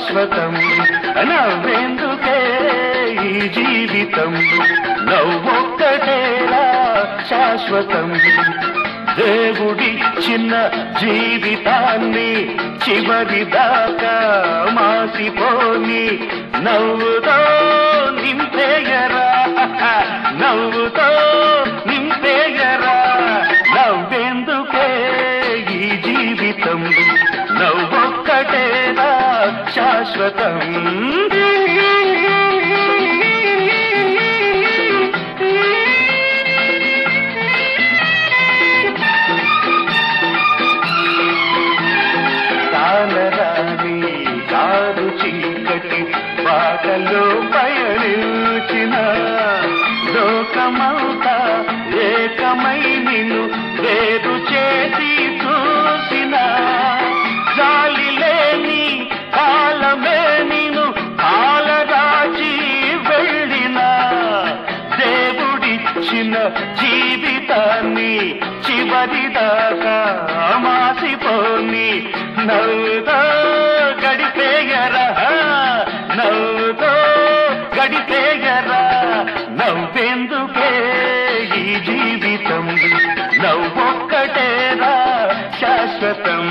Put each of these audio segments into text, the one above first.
శాశ్వతం నవ్వెందుకే ఈ జీవితం నవ్వొక్కటేరా శాశ్వతం దేవుడిచ్చిన జీవితాన్ని చివరి దాకా మాసిపోని నవ్వుతో నింపేయరా నవ్వుతో నింపేయరా నవ్వెందుకే ఈ జీవితం నవ్వొక్కటేనా శాశ్వతం కానరాని కాదు చీకటి బాటలో పయనించిన లోకమంతా ఏకమై నిన్ను వేరు చేసి చూసిన జాలి లేని కాలమే నిన్ను కాలరాచి వెళ్ళిన దేవుడిచ్చిన జీవితాన్ని చివరి దాకా మాసిపోని నవ్వుతో గడిపేయరా నవ్వుతో గడిపేయరా నవ్వెందుకే ఈ జీవితం నవ్వొక్కటేరా శాశ్వతం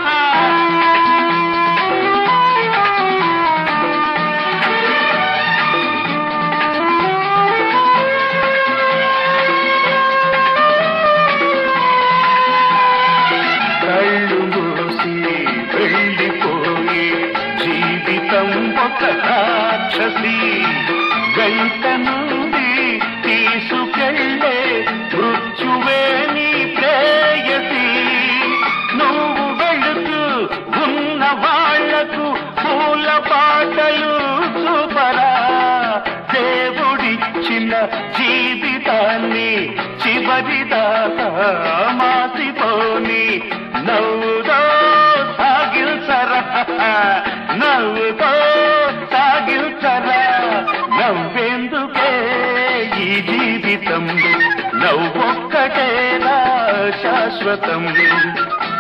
కళ్ళు మూసి వెళ్ళిపోయి జీవితం ఒక రాక్షసి వెంట నుండి తీసుకెళ్ళే మృత్యువే నీ ప్రేయసి నువ్వు వెళుతూ ఉన్న వాళ్లకు పూల పాటలు చూపరా దేవుడిచ్చిన జీవితాన్ని చివరి దాకా మాసిపోని నవ్వుతో సాగిల్చరా నవ్వుతో సాగిల్చరా నవ్వెందుకే ఈ జీవితం నవ్వొక్కటేరా శాశ్వతం